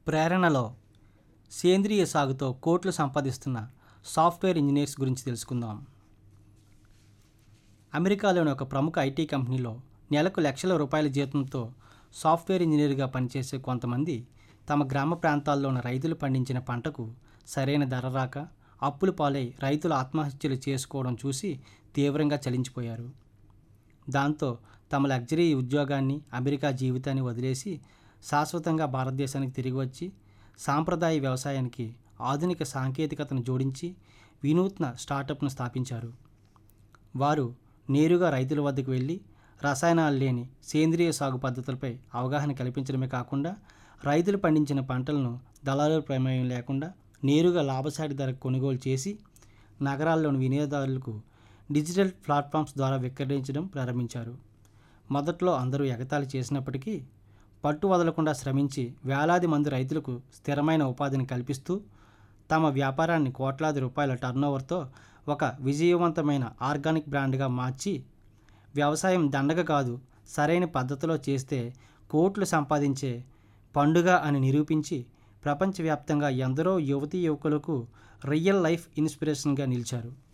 ప్రేరణలో సేంద్రియ సాగుతో కోట్లు సంపాదిస్తున్న సాఫ్ట్వేర్ ఇంజనీర్స్ గురించి తెలుసుకుందాం అమెరికాలోని ఒక ప్రముఖ ఐటీ కంపెనీలో నెలకు లక్షల రూపాయల జీతంతో సాఫ్ట్వేర్ ఇంజనీర్గా పనిచేసే కొంతమంది తమ గ్రామ ప్రాంతాల్లో ఉన్న రైతులు పండించిన పంటకు సరైన ధర రాక అప్పులు పాలై రైతులు ఆత్మహత్యలు చేసుకోవడం చూసి తీవ్రంగా చలించిపోయారు దాంతో తమ లగ్జరీ ఉద్యోగాన్ని అమెరికా జీవితాన్ని వదిలేసి శాశ్వతంగా భారతదేశానికి తిరిగి వచ్చి సాంప్రదాయ వ్యవసాయానికి ఆధునిక సాంకేతికతను జోడించి వినూత్న స్టార్టప్ను స్థాపించారు వారు నేరుగా రైతుల వద్దకు వెళ్ళి రసాయనాలు లేని సేంద్రియ సాగు పద్ధతులపై అవగాహన కల్పించడమే కాకుండా రైతులు పండించిన పంటలను దళారుల ప్రమేయం లేకుండా నేరుగా లాభసాటి ధరకు కొనుగోలు చేసి నగరాల్లోని వినియోగదారులకు డిజిటల్ ప్లాట్ఫామ్స్ ద్వారా విక్రయించడం ప్రారంభించారు మొదట్లో అందరూ ఎగతాళి చేసినప్పటికీ పట్టు వదలకుండా శ్రమించి వేలాది మంది రైతులకు స్థిరమైన ఉపాధిని కల్పిస్తూ తమ వ్యాపారాన్ని కోట్లాది రూపాయల టర్నోవర్తో ఒక విజయవంతమైన ఆర్గానిక్ బ్రాండ్గా మార్చి వ్యవసాయం దండగ కాదు సరైన పద్ధతిలో చేస్తే కోట్లు సంపాదించే పండుగ అని నిరూపించి ప్రపంచవ్యాప్తంగా ఎందరో యువతీ యువకులకు రియల్ లైఫ్ ఇన్స్పిరేషన్గా నిలిచారు